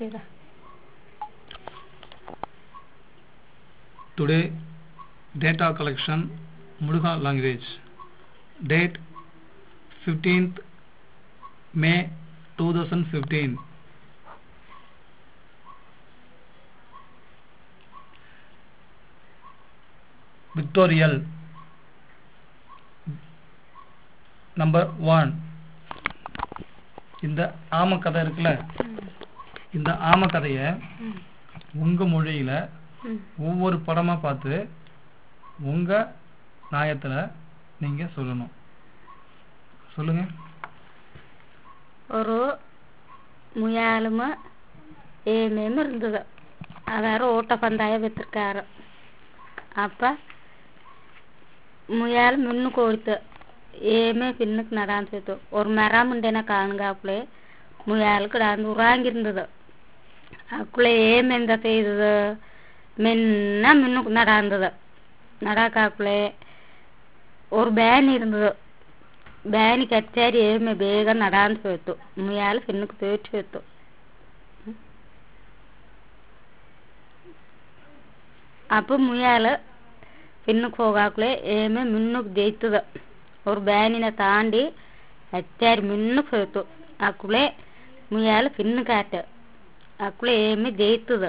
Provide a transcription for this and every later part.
சரிடா Today, data collection Muruga language. Date 15th May 2015. Victorial. Number 1. இந்த ஆம கதை இருக்குல்ல இந்த ஆம கதைய ம் உங்க மொழியில ம் ஒவ்வொரு படமா பார்த்து உங்க நியாயத்துல நீங்க சொல்லணும் சொல்லுங்க ஒரு முயாலும் ஏமேம் இருந்தது அவர் ஓட்டப்பந்தயம் வித்திருக்காரு அப்ப മുയാൽ മുന്നു കൊടുത്ത് ഏമേ പിന്നെ നടാൻ ചെയ്തു ഒരു മരാമുണ്ടേനെ കാണുക അപ്പളെ മുയാൽ കിടാന്ന് ഉറാങ്ങിരുന്നത് അക്കുളെ ഏമ എന്താ ചെയ്തത് മെന്ന മുന്നു നടാന്തത് നടാക്കാക്കുളെ ഒരു ബാൻ ഇരുന്നത് ബാനി കച്ചാരി ഏമ ಬೇಗ ನಡಾನ್ ಹೋಯ್ತು ಮುಯಾಲ್ ಫಿನ್ನಕ್ ಪೇಟ್ ಹೋಯ್ತು അപ്പൊ മുയാല് പിന്നുക്ക് ಹೋಗಾಕ್ಲೆ ಏಮೆ ಮುನ್ನುಕ್ ಜೈತದ ಅವ್ರ ಬ್ಯಾನಿನ ತಾಂಡಿ ಹಚ್ಚಾರಿ ಮುನ್ನುಕ್ ಹೋಯ್ತು ಅಕ್ಕುಳೆ ಮುಯಾಲು പിന്നുക്ക് ആറ്റ ಅಕ್ಕುಳೆ ಏಮೆ ಜೈತದ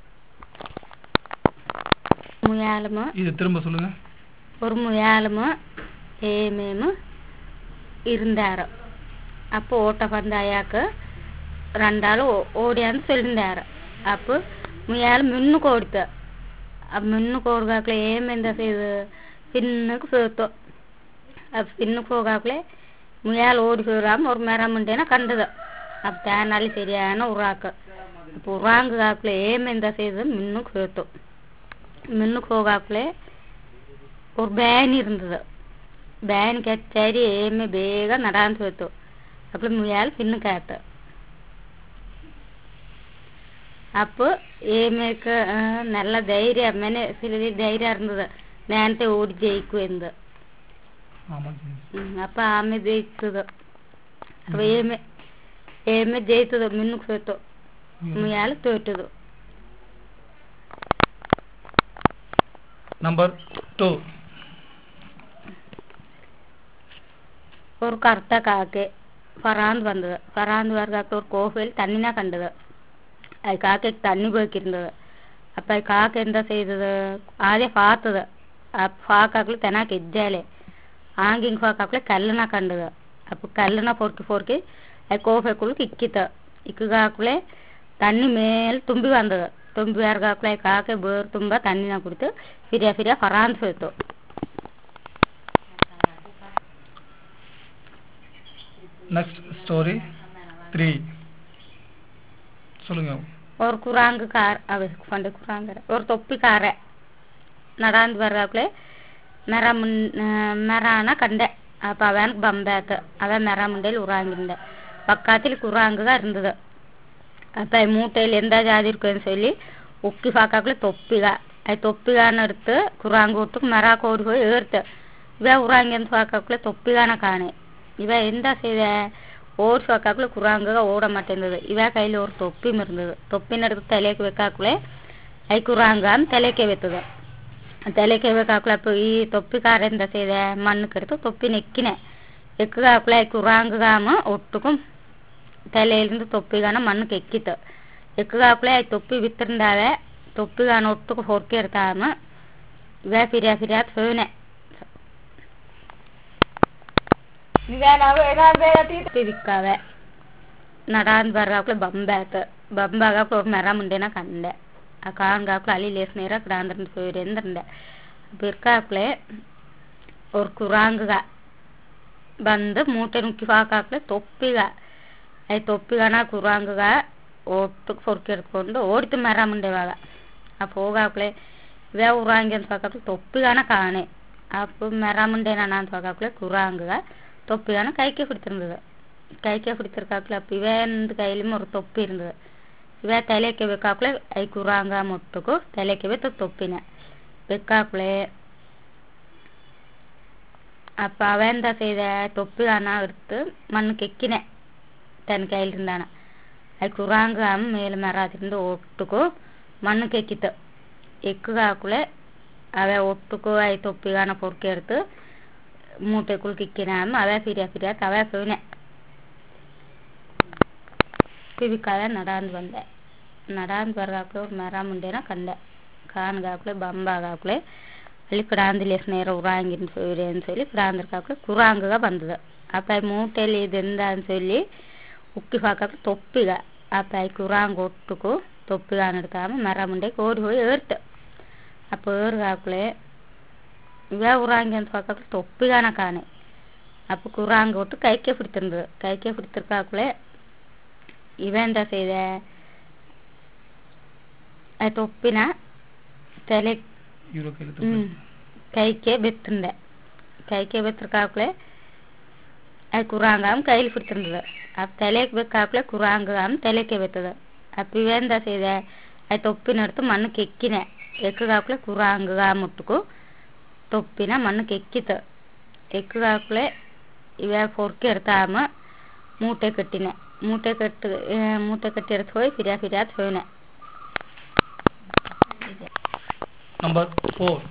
മുയാലുമ இது திரும்ப சொல்லுங்க ഒരു മുയാലുമ ഏമേമ ഇരുന്നാറ് അപ്പൊ ഓട്ടപ്പന്തയാക്ക് രണ്ടാള് ഓടിയാന്ന് ചൊല്ലിണ്ടാറ് അപ്പൊ മുയാൽ മുന്നു കൊടുത്ത മുന്നു കൊടുക്കാക്കളെ ഏം എന്താ ചെയ്ത് പിന്നുക്ക് പേർത്തു അപ്പൊ പിന്നുക്ക് പോകാക്കളെ മുയാൽ ഓടി പോരാം ഒരു മരം ഉണ്ടേനെ കണ്ടത് അപ്പൊ താനാല് ശരിയാണ് ഉറാക്ക് അപ്പൊ ഉറാങ്ക് കാക്കളെ ഏം എന്താ ചെയ്ത് മുന്നുക്ക് പേർത്തു മുന്നുക്ക് ಹೋಗಾಕ್ಲೆ ஒரு ಬ್ಯಾನ್ இருந்தது ಬ್ಯಾನ್ ಕಚ್ಚಾರಿ ಏಮೆ ಬೇಗ ನಡಾಂತ ಹೋಯ್ತು ಅప్పుడు ಮುಯಾಲ್ പിന്നുക്കാട്ട് അപ്പൊ ഏമയ്ക്ക് നല്ല ധൈര്യം അമ്മനെ ചില ധൈര്യം ഇരുന്നത് നേരത്തെ ഓടി ജയിക്കും എന്ത് ஆமா ഉം, അപ്പൊ ആമ ജയിച്ചത് അപ്പൊ ഏമ ഏമ ജയിച്ചത് മുന്നുക്ക് ಹೋಯ್ತು മുയാൽ തോറ്റത് நம்பர் டூ ഒരു കറുത്ത കാക്ക ഫറാന്ത് വന്നത് ഫറാന്ത് പറഞ്ഞ ഒരു കോഫയിൽ തണ്ണിനാ കണ്ടത് അത് കാക്കയ്ക്ക് തണ്ണി പോയിക്കിരുന്നത് അപ്പൊ ഈ കാക്ക എന്താ ചെയ്തത് ആദ്യം പാത്തത് ആ പാക്കാക്കള് തെനാക്ക് ഇജ്ജാലേ ആങ്കിങ് പാക്കാക്കളെ കല്ലണ കണ്ടത് അപ്പൊ കല്ലണ പൊറുക്കി പൊറുക്കി ആ കോഫയ്ക്കുള്ള ഇക്കിത്ത ഇക്കുകാക്കുളെ തണ്ണി മേൽ തുമ്പി വന്നത് തുമ്പി വേർക്കാക്കുളെ കാക്ക വേർ തുമ്പ തണ്ണിനെ കൊടുത്ത് ഫിരിയ ഫിരിയ ഫറാന്ത് പോയിത്തു நெக்ஸ்ட் ஸ்டோரி த்ரீ சொல்லுங்க और कुरांग कार अवे फंड कुरांग और टोपी कार है നടാന്ന് പറഞ്ഞാക്കളെ മെറ മുൻ മെറാണ കണ്ട അപ്പൊ അവൻ ബമ്പാത്ത് അവൻ മെറ മുണ്ടയിൽ ഉറാങ്ങിണ്ട് പക്കാത്തിൽ കുറാങ്കുക ഇരുന്നത് അപ്പൊ ഈ മൂട്ടയിൽ എന്താ ജാതിരിക്കുമെന്ന് ചൊല്ലി ഉക്കി പാക്കാക്കളെ തൊപ്പിക അത് തൊപ്പികാണ് എടുത്ത് കുറാങ്ക് കൊടുത്ത് മെറാക്ക് ഓടി പോയി ഏർത്ത് ഇവ ഉറാങ്ങിയെന്ന് പാക്കാക്കളെ തൊപ്പികാണ കാണേ ഇവ എന്താ ചെയ്തേ ഓടി പാക്കാക്കളെ കുറാങ്കുക ഓട മാറ്റേണ്ടത് ഇവ കയ്യിൽ ഒരു തൊപ്പിയും ഇരുന്നത് തൊപ്പിനടുത്ത് തലേക്ക് വെക്കാക്കളെ അത് കുറാങ്കാൻ തലേക്ക് വെത്തത് തലേക്ക് വെക്കാക്കളെ അപ്പൊ ഈ തൊപ്പിക്കാരൻ എന്താ ചെയ്തേ മണ്ണുക്കെടുത്ത് തൊപ്പി നെക്കിനെ എക്കുകാക്കളെ കുറാങ്കുകാമ ഒട്ടുക്കും തലയിലിருந்து തൊപ്പികാണ മണ്ണ് എക്കിത്ത് എക്കുകാക്കളെ ആ തൊപ്പി വിത്തിണ്ടാവെ തൊപ്പികാണ ഒട്ടുക്ക് ಹೊರಕೆ ಇರ್ತಾಮ ಇವ ಫಿರ್ಯಾ ಫಿರ್ಯಾ ಥೋನೆ ತಿದಿಕ್ಕಾವೆ ನಡಾನ್ ಬರ್ರಾಕ್ಲೆ ಬಂಬಾತ ಬಂಬಾಗಾಕ್ಲೆ ಅವ್ರ ಮೆರ ಮುಂಡೆನ ಕಂಡೆ ಆ ಕಾಣ್ಗಾಕ್ಲೆ ಅಲ್ಲಿ ಲೇಸ್ ನೇರ ಕ್ರಾಂದ್ರನ್ ಸೋರೆಂದ್ರಂಡೆ ಬಿರ್ಕಾಕ್ಲೆ ಅವ್ರ ಕುರಾಂಗ್ಗ ಬಂದು ಮೂಟೆ ನುಕ್ಕಿ ಹಾಕಾಕ್ಲೆ ತೊಪ್ಪಿಗ ಐ ತೊಪ್ಪಿಗಣ ಕುರಾಂಗ್ಗ ಒಟ್ಟಕ್ಕೆ ಹೊರ್ಕೆಡ್ಕೊಂಡು ಓಡಿತು ಮೆರ ಮುಂಡೆವಾಗ ಅಪ್ಪ ಹೋಗಾಕ್ಲೆ ಇವೆ ಉರಾಂಗಿ ಅಂತ ಹಾಕಾಕ್ಲೆ ತೊಪ್ಪಿಗಣ ಕಾಣೆ ಅಪ್ಪ ಮೆರ ಮುಂಡೆನ ಅಂತ ಹಾಕಾಕ್ಲೆ ಕುರಾಂಗ್ಗ തൊപ്പിയാണ് കൈക്ക് പിടിച്ചിരുന്നത് കൈക്ക് പിടിച്ചിരുക്കാക്കളെ അപ്പം ഇവൻ്റെ കയ്യിലും ഒരു തൊപ്പി ഇരുന്നത് ഇവ തലയ്ക്ക് വെക്കാക്കളെ ഐ കുറാങ്ക മുട്ടക്കു തലയ്ക്ക് വെത്ത തൊപ്പിനെ വെക്കാക്കളെ അപ്പം അവൻ എന്താ ചെയ്ത തൊപ്പി കാണാൻ എടുത്ത് മണ്ണ് കെക്കിനെ തൻ കയ്യിലിരുന്നാണ് అది కురాంగ మేల మెరాతింದ ಒಟ್ಟುಕು ಮಣ್ಣಕ್ಕೆ ಎಕ್ಕಿತ್ತು ಎಕ್ಕಗಾಕುಲೆ ಅವೇ ಒಟ್ಟುಕು ಅవి ತೊಪ್ಪಿಗಾನ ಪೊರ್ಕೆಡ್ತು ಮೂಟೆಕುಲ್ ಕಿಕ್ಕಿನಾಮ ಅವೇ ಫಿರಿಯ ಫಿರಿಯ ಅವೇ ಫಿವ್ನೆ ಪಿಬಿಕಾವೆ ನಡಾಂದು ಬಂದೆ ನಡಾಂದು ಬರಗಾಕ್ಲೆ ಅವ್ರು ಮೆರ ಮುಂಡೆನ ಕಂಡೆ ಕಾನ್ಗಾಕ್ಲೆ ಬಂಬಾಗಾಕ್ಲೆ ಅಲ್ಲಿ கிடாந்திலேஸ் நேரம் உராங்கின்னு சொல்லின்னு சொல்லி கிடாந்திருக்காப்புல குராங்குக வந்தது அப்போ மூட்டையில் இது இருந்தான்னு சொல்லி உக்கி பார்க்க தொப்பிக அப்போ குராங்கு ஒட்டுக்கு தொப்பிகான்னு எடுக்காமல் மரமுண்டைக்கு ஓடி போய் ஏறிட்டு அப்போ ஏறுகாக்குள்ளே இவே உராங்கின்னு பார்க்க தொப்பிகான காணு அப்போ குராங்கு விட்டு கைக்கே பிடித்திருந்தது கைக்கே பிடித்திருக்காக்குள்ளே இவன் என்ன செய்த அது தொப்பினா தலை ಇವ್ರ ಕೈಲಿ ಹ್ಮ್ ಕೈಕೆ ಬೆತ್ತಂದೆ ಕೈಕೆ ಬೆತ್ತರ್ಕಾಕ್ಲೆ ಅದು ಕುರಾಂಗಾಮ್ ಕೈಲಿ ಬಿಡ್ತಿರ್ತದ ಅದು ತಲೆಗೆ ಬೇಕಾಕ್ಲೆ ಕುರಾಂಗಾಮ್ ತಲೆಗೆ ಬೆತ್ತದ அப்போ இவன் தான் செய்த அது தொப்பின எடுத்து மண்ணுக்கு எக்கினேன் எக்குகாக்குல குராங்குகா முட்டுக்கு தொப்பின மண்ணுக்கு எக்கித்து எக்குகாக்குல இவ பொறுக்கி எடுத்தாம மூட்டை கட்டினேன் மூட்டை கட்டு மூட்டை கட்டி எடுத்து போய் ஃபிரியா ஃபிரியா போயினேன் ನಂಬರ್ ಫೋರ್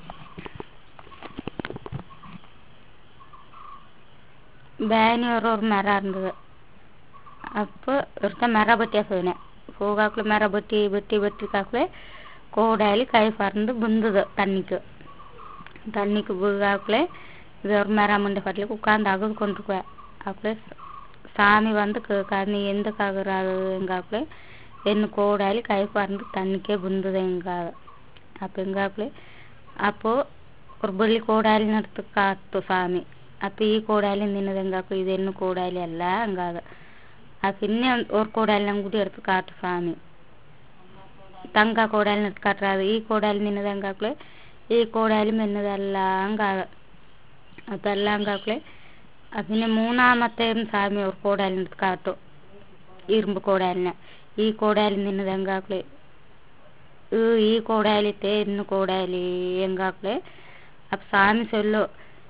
பேனி ஒரு ஒரு மரம் இருந்தது அப்போ ஒருத்த மர பட்டியா போயினேன் போகாக்குள்ள மர பட்டி பட்டி பட்டிக்காக்குள்ள கோடாலி கை பறந்து புந்தது தண்ணிக்கு தண்ணிக்கு போகாக்குள்ள இது ஒரு மரம் முண்டை பட்டில உட்காந்து அகது கொண்டிருக்குவேன் அப்போ சாமி வந்து கேட்கா நீ எந்த காக்குறாரு எங்காக்குள்ள என்ன கோடாலி கை பறந்து தண்ணிக்கே புந்தது எங்காக அப்போ எங்காக்குள்ள அப்போ ஒரு ಬಳ್ಳಿ ಕೋಡಾಲಿ ನಡ್ತು ಕಾತ್ತು ಸ್ವಾಮಿ ಅಪ್ಪ ಈ ಕೋಡಾಲಿ ನಿನ್ನದು ಹೆಂಗಾಕು ಇದು ಹೆಣ್ಣು ಕೋಡಾಲಿ ಅಲ್ಲ ಹಂಗಾದ ಅಪ್ಪ ಇನ್ನೇ ಒಂದು ஒரு கோடாலி நம்ம கூட எடுத்து காட்டு சாமி தங்கா கோடாலி எடுத்து காட்டுறாது ಈ கோடாலி நின்னது ஹங்காக்குள்ள ಈ கோடாலி மென்னதல்ல ಹಂಗಾದ அப்ப எல்லாம் ஹங்காக்குள்ள പിന്നെ മൂന്നാമത്തെ സ്വാമി ഒരു കോടാലി എടുത്ത് കാട്ടു ഇരുമ്പ് കോടാലിനെ ഈ കോടാലി നിന്നത് ഹಂಗಾக்குள்ள ಈ ಕೋಡಾಲಿ ತೇ ಇನ್ನು ಕೋಡಾಲಿ ಹೆಂಗಾಕ್ಲೆ ಅಪ್ಪ ಸ್ವಾಮಿ ಸೊಲ್ಲು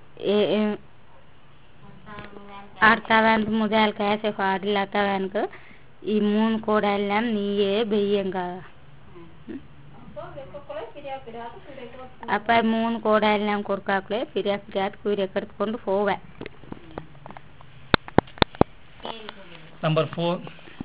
ಆಡ್ತಾವನ್ಕ ಮುದಾಲ್ ಕಾಸೆ ಆಡ್ಲಾತವನ್ಕ ಈ ಮೂನ್ ಕೋಡಾಲಿನ ನೀಯೇ ಬೆಯ್ಯಂಗ ಅಪ್ಪ ಮೂನ್ ಕೋಡಾಲಿನ ಕೊಡ್ಕಾಕ್ಲೆ ಫಿರಿಯಾ ಫಿರಿಯಾತ್ ಕುಯ್ರೆ ಕಟ್ಕೊಂಡು ಹೋವೆ ನಂಬರ್ ಫೋರ್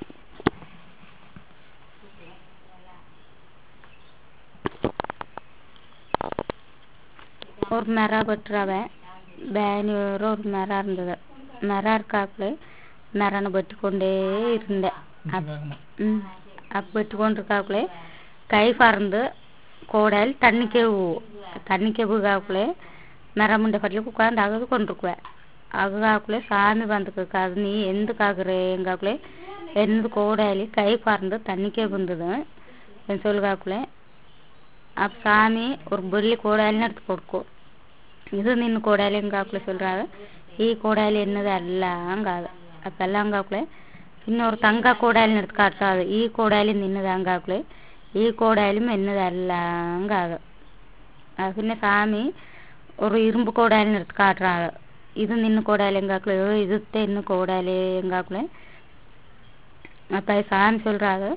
ஒரு மர பட்டுறவ பேனி ஒரு ஒரு மரம் இருந்தது மரம் இருக்காப்புல மரனை பட்டுக்கொண்டே இருந்தேன் ம் அப்போ பட்டுக்கொண்டிருக்காப்புல கை பறந்து கோடையில் தண்ணிக்கே தண்ணிக்கே போகாப்புல மரமுண்டை பட்டில உட்காந்து அகது கொண்டிருக்குவேன் அகாக்குள்ளே சாமி வந்துக்காது நீ எந்துக்காகுற எங்காக்குள்ளே என்னது கோடாலி கை பறந்து தண்ணிக்கே ಬಂದது என் சொல்லுகாக்குள்ளே அப்போ சாமி ஒரு பள்ளி கோடாலின்னு எடுத்து கொடுக்கும் இது நின்று கோடாலி எங்காக்குள்ள சொல்கிறாங்க ಈ ಕೋಡಾಲಿ ಎನ್ನದು ಅಲ್ಲ ಹಂಗಾದ ಅಪ್ಪೆಲ್ಲ ಹಂಗಾಕ್ಲೆ ಇನ್ನೊರು ತಂಗ ಕೋಡಾಲಿನ எடுத்து காட்டாது ಈ ಕೋಡಾಲಿ ನಿನ್ನது ಹಂಗಾಕ್ಲೆ ಈ ಕೋಡಾಲಿ என்னது அல்ல ஹங்காத பின்ன சாமி ஒரு இரும்பு கோடாலின்னு எடுத்து காட்டுறாங்க இது நின்று கோடாலி எங்காக்குள்ள இது தென்னு கோடாலி எங்காக்குள்ள அப்போ சாமி சொல்கிறாங்க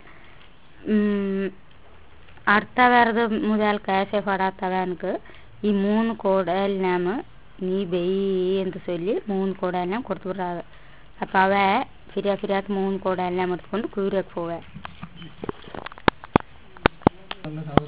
ಅರ್ಥವಾರದ ಮುದಾಲ್ ಕಾಸೆ ಪಡಾತವನ್ಕು ಈ ಮೂನು ಕೋಡಲ್ ನಾಮ ನೀ ಬೆಯಿ ಅಂತ சொல்லி ಮೂನು ಕೋಡಲ್ ನಾಮ ಕೊಡ್ತು ಬಿಡ್ರಾಗ ಅಪ್ಪ ಅವ ಫಿರಿಯಾ ಫಿರಿಯಾತ್ ಮೂನು ಕೋಡಲ್ ನಾಮ ಎತ್ಕೊಂಡು ಕೂರಕ್ಕೆ ಹೋವೆ